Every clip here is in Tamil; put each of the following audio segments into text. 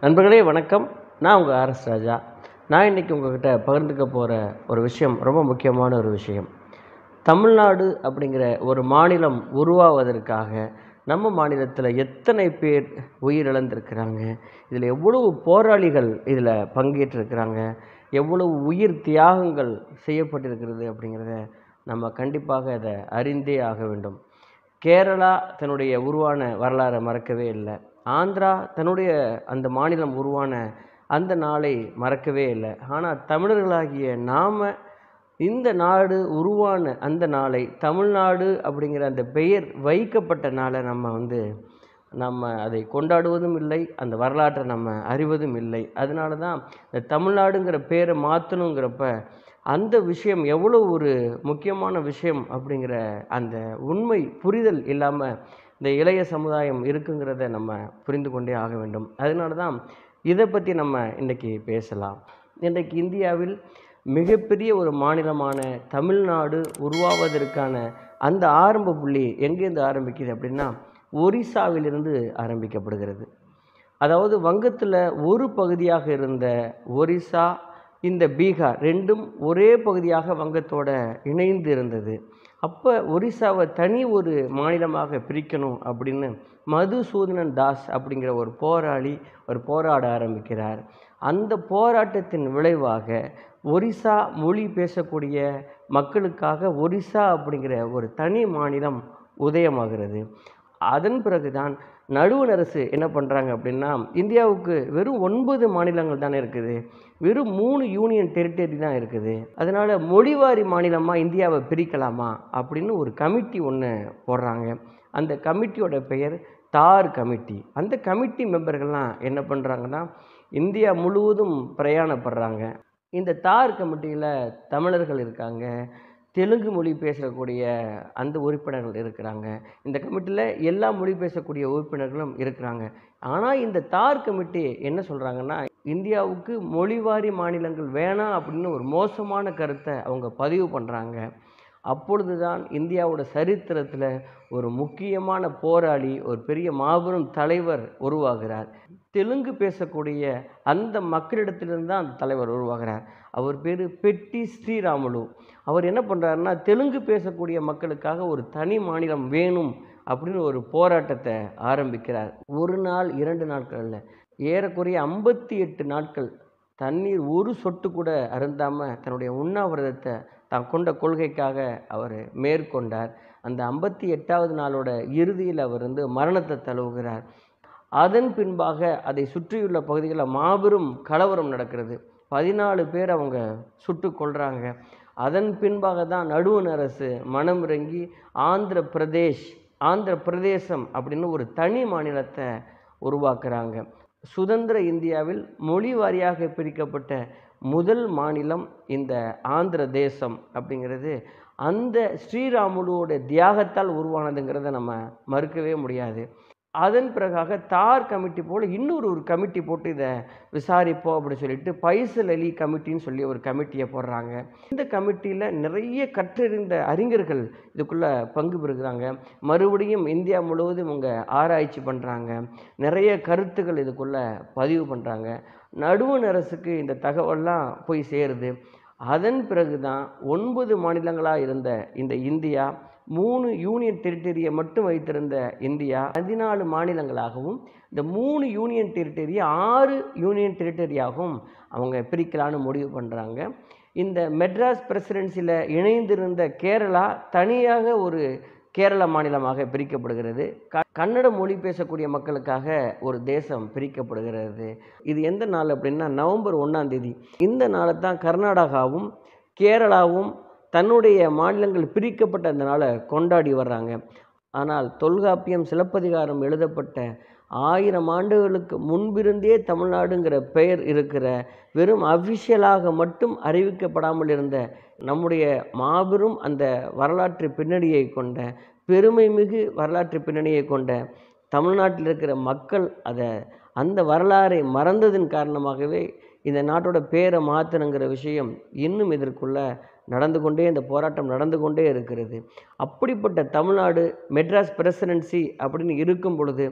நண்பர்களே வணக்கம் நான் உங்கள் ஆர்எஸ் ராஜா நான் இன்றைக்கி உங்ககிட்ட பகிர்ந்துக்க போகிற ஒரு விஷயம் ரொம்ப முக்கியமான ஒரு விஷயம் தமிழ்நாடு அப்படிங்கிற ஒரு மாநிலம் உருவாவதற்காக நம்ம மாநிலத்தில் எத்தனை பேர் உயிரிழந்திருக்கிறாங்க இதில் எவ்வளவு போராளிகள் இதில் பங்கேற்றிருக்கிறாங்க எவ்வளவு உயிர் தியாகங்கள் செய்யப்பட்டிருக்கிறது அப்படிங்கிறத நம்ம கண்டிப்பாக அதை அறிந்தே ஆக வேண்டும் கேரளா தன்னுடைய உருவான வரலாறை மறக்கவே இல்லை ஆந்திரா தன்னுடைய அந்த மாநிலம் உருவான அந்த நாளை மறக்கவே இல்லை ஆனால் தமிழர்களாகிய நாம் இந்த நாடு உருவான அந்த நாளை தமிழ்நாடு அப்படிங்கிற அந்த பெயர் வைக்கப்பட்ட நாளை நம்ம வந்து நம்ம அதை கொண்டாடுவதும் இல்லை அந்த வரலாற்றை நம்ம அறிவதும் இல்லை அதனால தான் இந்த தமிழ்நாடுங்கிற பேரை மாற்றணுங்கிறப்ப அந்த விஷயம் எவ்வளோ ஒரு முக்கியமான விஷயம் அப்படிங்கிற அந்த உண்மை புரிதல் இல்லாமல் இந்த இளைய சமுதாயம் இருக்குங்கிறத நம்ம புரிந்து கொண்டே ஆக வேண்டும் அதனால தான் இதை பற்றி நம்ம இன்றைக்கி பேசலாம் இன்றைக்கு இந்தியாவில் மிகப்பெரிய ஒரு மாநிலமான தமிழ்நாடு உருவாவதற்கான அந்த ஆரம்ப புள்ளி எங்கேருந்து ஆரம்பிக்குது அப்படின்னா ஒரிசாவிலிருந்து ஆரம்பிக்கப்படுகிறது அதாவது வங்கத்தில் ஒரு பகுதியாக இருந்த ஒரிசா இந்த பீகார் ரெண்டும் ஒரே பகுதியாக வங்கத்தோட இணைந்து இருந்தது அப்போ ஒரிசாவை தனி ஒரு மாநிலமாக பிரிக்கணும் அப்படின்னு மதுசூதனன் தாஸ் அப்படிங்கிற ஒரு போராளி ஒரு போராட ஆரம்பிக்கிறார் அந்த போராட்டத்தின் விளைவாக ஒரிசா மொழி பேசக்கூடிய மக்களுக்காக ஒரிசா அப்படிங்கிற ஒரு தனி மாநிலம் உதயமாகிறது அதன் பிறகுதான் நடுவண் அரசு என்ன பண்ணுறாங்க அப்படின்னா இந்தியாவுக்கு வெறும் ஒன்பது மாநிலங்கள் தானே இருக்குது வெறும் மூணு யூனியன் டெரிட்டரி தான் இருக்குது அதனால் மொழிவாரி மாநிலமாக இந்தியாவை பிரிக்கலாமா அப்படின்னு ஒரு கமிட்டி ஒன்று போடுறாங்க அந்த கமிட்டியோட பெயர் தார் கமிட்டி அந்த கமிட்டி மெம்பர்கள்லாம் என்ன பண்ணுறாங்கன்னா இந்தியா முழுவதும் பிரயாணப்படுறாங்க இந்த தார் கமிட்டியில் தமிழர்கள் இருக்காங்க தெலுங்கு மொழி பேசக்கூடிய அந்த உறுப்பினர்கள் இருக்கிறாங்க இந்த கமிட்டியில் எல்லா மொழி பேசக்கூடிய உறுப்பினர்களும் இருக்கிறாங்க ஆனால் இந்த தார் கமிட்டி என்ன சொல்கிறாங்கன்னா இந்தியாவுக்கு மொழிவாரி மாநிலங்கள் வேணாம் அப்படின்னு ஒரு மோசமான கருத்தை அவங்க பதிவு பண்ணுறாங்க அப்பொழுது தான் இந்தியாவோட சரித்திரத்தில் ஒரு முக்கியமான போராளி ஒரு பெரிய மாபெரும் தலைவர் உருவாகிறார் தெலுங்கு பேசக்கூடிய அந்த மக்களிடத்திலிருந்து தான் அந்த தலைவர் உருவாகிறார் அவர் பேர் பெட்டி ஸ்ரீராமுலு அவர் என்ன பண்ணுறாருன்னா தெலுங்கு பேசக்கூடிய மக்களுக்காக ஒரு தனி மாநிலம் வேணும் அப்படின்னு ஒரு போராட்டத்தை ஆரம்பிக்கிறார் ஒரு நாள் இரண்டு நாட்களில் ஏறக்குறைய ஐம்பத்தி எட்டு நாட்கள் தண்ணீர் ஒரு சொட்டு கூட அருந்தாமல் தன்னுடைய உண்ணாவிரதத்தை தான் கொண்ட கொள்கைக்காக அவர் மேற்கொண்டார் அந்த ஐம்பத்தி எட்டாவது நாளோட இறுதியில் அவர் வந்து மரணத்தை தழுவுகிறார் அதன் பின்பாக அதை சுற்றியுள்ள பகுதிகளில் மாபெரும் கலவரம் நடக்கிறது பதினாலு பேர் அவங்க சுட்டு கொள்கிறாங்க அதன் பின்பாக தான் நடுவண் அரசு மனம் இறங்கி ஆந்திர பிரதேஷ் ஆந்திர பிரதேசம் அப்படின்னு ஒரு தனி மாநிலத்தை உருவாக்குறாங்க சுதந்திர இந்தியாவில் மொழி வாரியாக பிரிக்கப்பட்ட முதல் மாநிலம் இந்த ஆந்திர தேசம் அப்படிங்கிறது அந்த ஸ்ரீராமுலுவோட தியாகத்தால் உருவானதுங்கிறத நம்ம மறுக்கவே முடியாது அதன் பிறகாக தார் கமிட்டி போல் இன்னொரு ஒரு கமிட்டி போட்டு இதை விசாரிப்போம் அப்படின்னு சொல்லிட்டு பைசல் அலி கமிட்டின்னு சொல்லி ஒரு கமிட்டியை போடுறாங்க இந்த கமிட்டியில் நிறைய கற்றறிந்த அறிஞர்கள் இதுக்குள்ளே பங்கு பெறுகிறாங்க மறுபடியும் இந்தியா முழுவதும் இவங்க ஆராய்ச்சி பண்ணுறாங்க நிறைய கருத்துக்கள் இதுக்குள்ளே பதிவு பண்ணுறாங்க நடுவண் அரசுக்கு இந்த தகவல்லாம் போய் சேருது அதன் பிறகு தான் ஒன்பது மாநிலங்களாக இருந்த இந்த இந்தியா மூணு யூனியன் டெரிட்டரியை மட்டும் வைத்திருந்த இந்தியா பதினாலு மாநிலங்களாகவும் இந்த மூணு யூனியன் டெரிட்டரியை ஆறு யூனியன் டெரிட்டரியாகவும் அவங்க பிரிக்கலான்னு முடிவு பண்ணுறாங்க இந்த மெட்ராஸ் பிரசிடென்சியில் இணைந்திருந்த கேரளா தனியாக ஒரு கேரள மாநிலமாக பிரிக்கப்படுகிறது க கன்னட மொழி பேசக்கூடிய மக்களுக்காக ஒரு தேசம் பிரிக்கப்படுகிறது இது எந்த நாள் அப்படின்னா நவம்பர் ஒன்றாம் தேதி இந்த நாளை தான் கர்நாடகாவும் கேரளாவும் தன்னுடைய மாநிலங்கள் பிரிக்கப்பட்ட அந்த நாளை கொண்டாடி வர்றாங்க ஆனால் தொல்காப்பியம் சிலப்பதிகாரம் எழுதப்பட்ட ஆயிரம் ஆண்டுகளுக்கு முன்பிருந்தே தமிழ்நாடுங்கிற பெயர் இருக்கிற வெறும் அஃபிஷியலாக மட்டும் அறிவிக்கப்படாமல் இருந்த நம்முடைய மாபெரும் அந்த வரலாற்று பின்னணியை கொண்ட பெருமை மிகு வரலாற்று பின்னணியை கொண்ட தமிழ்நாட்டில் இருக்கிற மக்கள் அதை அந்த வரலாறை மறந்ததன் காரணமாகவே இந்த நாட்டோட பேரை மாற்றணுங்கிற விஷயம் இன்னும் இதற்குள்ள நடந்து கொண்டே இந்த போராட்டம் நடந்து கொண்டே இருக்கிறது அப்படிப்பட்ட தமிழ்நாடு மெட்ராஸ் பிரசிடென்சி அப்படின்னு இருக்கும் பொழுது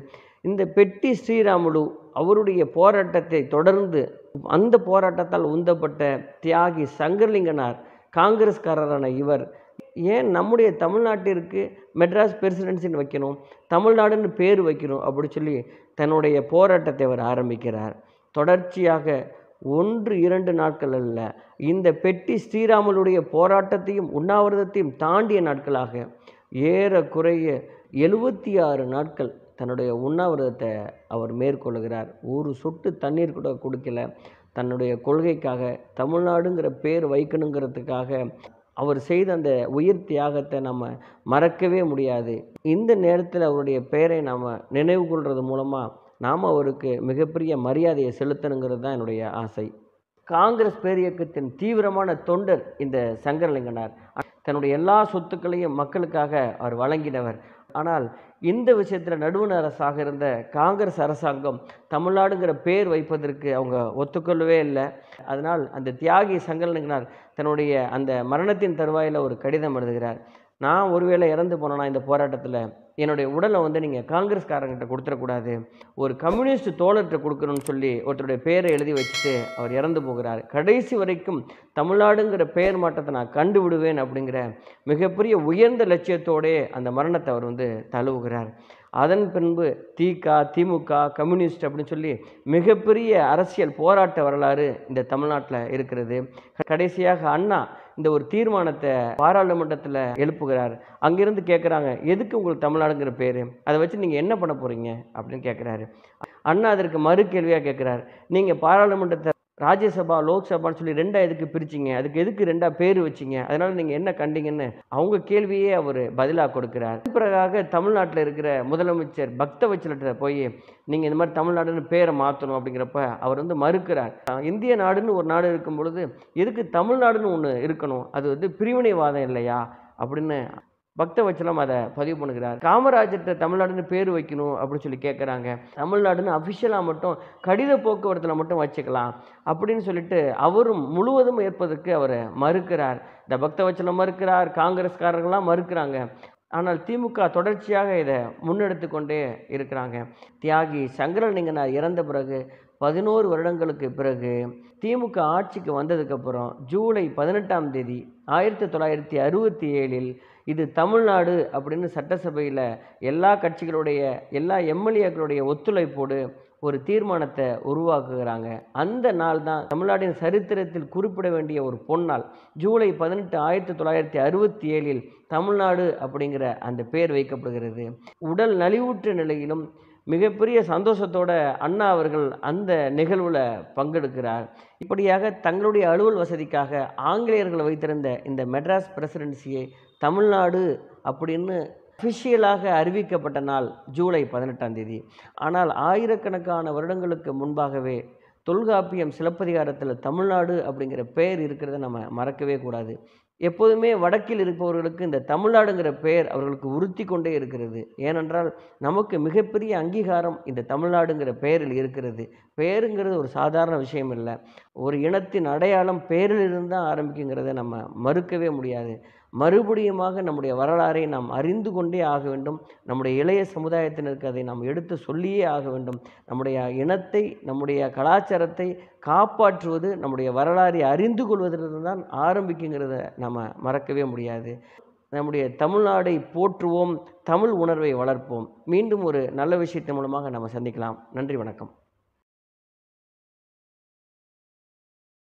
இந்த பெட்டி ஸ்ரீராமுலு அவருடைய போராட்டத்தை தொடர்ந்து அந்த போராட்டத்தால் உந்தப்பட்ட தியாகி சங்கர்லிங்கனார் காங்கிரஸ்காரரான இவர் ஏன் நம்முடைய தமிழ்நாட்டிற்கு மெட்ராஸ் பிரசிடென்சின்னு வைக்கணும் தமிழ்நாடுன்னு பேர் வைக்கணும் அப்படி சொல்லி தன்னுடைய போராட்டத்தை அவர் ஆரம்பிக்கிறார் தொடர்ச்சியாக ஒன்று இரண்டு நாட்கள் அல்ல இந்த பெட்டி ஸ்ரீராமலுடைய போராட்டத்தையும் உண்ணாவிரதத்தையும் தாண்டிய நாட்களாக ஏறக்குறைய எழுபத்தி ஆறு நாட்கள் தன்னுடைய உண்ணாவிரதத்தை அவர் மேற்கொள்கிறார் ஒரு சொட்டு தண்ணீர் கூட கொடுக்கல தன்னுடைய கொள்கைக்காக தமிழ்நாடுங்கிற பேர் வைக்கணுங்கிறதுக்காக அவர் செய்த அந்த உயிர் தியாகத்தை நம்ம மறக்கவே முடியாது இந்த நேரத்தில் அவருடைய பெயரை நாம் நினைவு கொள்வது மூலமாக நாம் அவருக்கு மிகப்பெரிய மரியாதையை செலுத்தணுங்கிறது தான் என்னுடைய ஆசை காங்கிரஸ் பேரியக்கத்தின் தீவிரமான தொண்டர் இந்த சங்கரலிங்கனார் தன்னுடைய எல்லா சொத்துக்களையும் மக்களுக்காக அவர் வழங்கினவர் ஆனால் இந்த விஷயத்தில் நடுவண் அரசாக இருந்த காங்கிரஸ் அரசாங்கம் தமிழ்நாடுங்கிற பேர் வைப்பதற்கு அவங்க ஒத்துக்கொள்ளவே இல்லை அதனால் அந்த தியாகி சங்கரலிங்கனார் தன்னுடைய அந்த மரணத்தின் தருவாயில் ஒரு கடிதம் எழுதுகிறார் நான் ஒருவேளை இறந்து போனேன்னா இந்த போராட்டத்தில் என்னுடைய உடலை வந்து நீங்கள் காங்கிரஸ்காரங்கிட்ட கொடுத்துடக்கூடாது ஒரு கம்யூனிஸ்ட் தோழர்கிட்ட கொடுக்கணும்னு சொல்லி ஒருத்தருடைய பேரை எழுதி வச்சுட்டு அவர் இறந்து போகிறார் கடைசி வரைக்கும் தமிழ்நாடுங்கிற பெயர் மாற்றத்தை நான் கண்டு விடுவேன் அப்படிங்கிற மிகப்பெரிய உயர்ந்த லட்சியத்தோடே அந்த மரணத்தை அவர் வந்து தழுவுகிறார் அதன் பின்பு திக திமுக கம்யூனிஸ்ட் அப்படின்னு சொல்லி மிகப்பெரிய அரசியல் போராட்ட வரலாறு இந்த தமிழ்நாட்டில் இருக்கிறது கடைசியாக அண்ணா இந்த ஒரு தீர்மானத்தை பாராளுமன்றத்தில் எழுப்புகிறார் அங்கிருந்து கேட்குறாங்க எதுக்கு உங்களுக்கு தமிழ்நாடுங்கிற பேர் அதை வச்சு நீங்கள் என்ன பண்ண போகிறீங்க அப்படின்னு கேட்குறாரு அண்ணா அதற்கு மறு கேள்வியாக கேட்குறாரு நீங்கள் பாராளுமன்றத்தை ராஜ்யசபா லோக்சபான்னு சொல்லி ரெண்டா எதுக்கு பிரிச்சிங்க அதுக்கு எதுக்கு ரெண்டா பேர் வச்சிங்க அதனால் நீங்கள் என்ன கண்டீங்கன்னு அவங்க கேள்வியே அவர் பதிலாக கொடுக்கிறார் பிறகாக தமிழ்நாட்டில் இருக்கிற முதலமைச்சர் பக்தவச்சலத்தை போய் நீங்கள் இந்த மாதிரி தமிழ்நாடுன்னு பேரை மாற்றணும் அப்படிங்கிறப்ப அவர் வந்து மறுக்கிறார் இந்திய நாடுன்னு ஒரு நாடு இருக்கும் பொழுது எதுக்கு தமிழ்நாடுன்னு ஒன்று இருக்கணும் அது வந்து பிரிவினைவாதம் இல்லையா அப்படின்னு பக்தவச்சலம் அதை பதிவு பண்ணுகிறார் காமராஜர்கிட்ட தமிழ்நாடுன்னு பேர் வைக்கணும் அப்படின்னு சொல்லி கேட்குறாங்க தமிழ்நாடுன்னு அஃபிஷியலாக மட்டும் கடித போக்குவரத்தில் மட்டும் வச்சுக்கலாம் அப்படின்னு சொல்லிட்டு அவரும் முழுவதும் ஏற்பதற்கு அவர் மறுக்கிறார் இந்த பக்தவச்சலம் மறுக்கிறார் காங்கிரஸ்காரர்கள்லாம் மறுக்கிறாங்க ஆனால் திமுக தொடர்ச்சியாக இதை முன்னெடுத்து கொண்டே இருக்கிறாங்க தியாகி சங்கரலிங்கனார் இறந்த பிறகு பதினோரு வருடங்களுக்கு பிறகு திமுக ஆட்சிக்கு வந்ததுக்கப்புறம் ஜூலை பதினெட்டாம் தேதி ஆயிரத்தி தொள்ளாயிரத்தி அறுபத்தி ஏழில் இது தமிழ்நாடு அப்படின்னு சட்டசபையில் எல்லா கட்சிகளுடைய எல்லா எம்எல்ஏக்களுடைய ஒத்துழைப்போடு ஒரு தீர்மானத்தை உருவாக்குகிறாங்க அந்த நாள் தான் தமிழ்நாட்டின் சரித்திரத்தில் குறிப்பிட வேண்டிய ஒரு பொன்னாள் ஜூலை பதினெட்டு ஆயிரத்தி தொள்ளாயிரத்தி அறுபத்தி ஏழில் தமிழ்நாடு அப்படிங்கிற அந்த பெயர் வைக்கப்படுகிறது உடல் நலிவுற்ற நிலையிலும் மிகப்பெரிய சந்தோஷத்தோட அண்ணா அவர்கள் அந்த நிகழ்வில் பங்கெடுக்கிறார் இப்படியாக தங்களுடைய அலுவல் வசதிக்காக ஆங்கிலேயர்கள் வைத்திருந்த இந்த மெட்ராஸ் பிரசிடென்சியை தமிழ்நாடு அப்படின்னு அஃபிஷியலாக அறிவிக்கப்பட்ட நாள் ஜூலை பதினெட்டாம் தேதி ஆனால் ஆயிரக்கணக்கான வருடங்களுக்கு முன்பாகவே தொல்காப்பியம் சிலப்பதிகாரத்தில் தமிழ்நாடு அப்படிங்கிற பெயர் இருக்கிறத நம்ம மறக்கவே கூடாது எப்போதுமே வடக்கில் இருப்பவர்களுக்கு இந்த தமிழ்நாடுங்கிற பெயர் அவர்களுக்கு உறுத்தி கொண்டே இருக்கிறது ஏனென்றால் நமக்கு மிகப்பெரிய அங்கீகாரம் இந்த தமிழ்நாடுங்கிற பெயரில் இருக்கிறது பெயருங்கிறது ஒரு சாதாரண விஷயம் இல்லை ஒரு இனத்தின் அடையாளம் பெயரிலிருந்து தான் ஆரம்பிக்குங்கிறத நம்ம மறுக்கவே முடியாது மறுபடியுமாக நம்முடைய வரலாறை நாம் அறிந்து கொண்டே ஆக வேண்டும் நம்முடைய இளைய சமுதாயத்தினருக்கு அதை நாம் எடுத்து சொல்லியே ஆக வேண்டும் நம்முடைய இனத்தை நம்முடைய கலாச்சாரத்தை காப்பாற்றுவது நம்முடைய வரலாறை அறிந்து கொள்வதிலிருந்து தான் ஆரம்பிக்குங்கிறத நம்ம மறக்கவே முடியாது நம்முடைய தமிழ்நாடை போற்றுவோம் தமிழ் உணர்வை வளர்ப்போம் மீண்டும் ஒரு நல்ல விஷயத்தின் மூலமாக நம்ம சந்திக்கலாம் நன்றி வணக்கம்